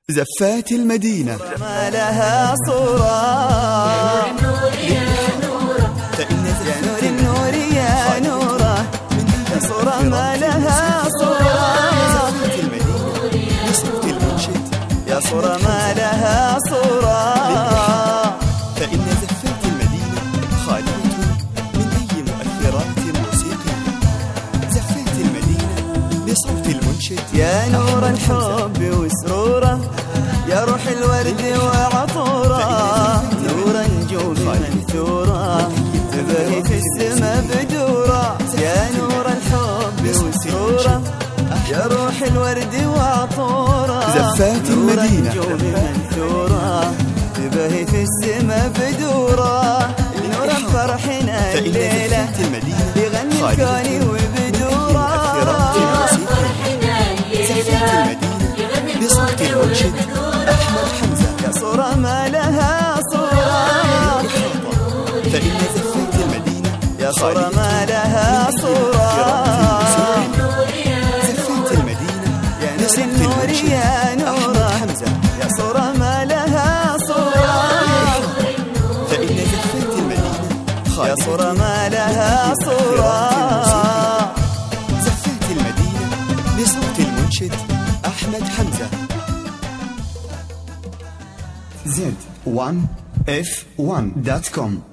زفات المدينة ما لها صورة فإن يا زفات نور النور يا نوره يا صورة ما لها صورة زفات المدينة بصوت المنشد يا صورة ما لها صورة فإن زفات المدينة خالية من أي مؤثرات موسيقية زفات المدينة بصوت المنشد يا نور الحب وسروره يا روح الورد وعطوره نور نجوم منثوره تبهي في السما بدوره يا نور الحب وسروره يا روح الورد وعطوره زفات نور المدينة. نجوم منثوره تبهي في السما بدوره نور فرحنا فإن الليله زفات المدينة يغني خالية الكون من أي مؤثرات وبدوره موسيقية زفات المدينة بصوت المنشد أحمد حمزة يا صورة ما لها صورة فإن زفات المدينة يا صورة خالية ما لها صورة زفات المدينة يا نور بصوت النور المنشد يا أحمد نورة حمزة يا صورة ما لها صورة فإن زفات المدينة يا خالية صورة ما لها صورة زفات المدينة بصوت المنشد أحمد حمزة Z1F1.com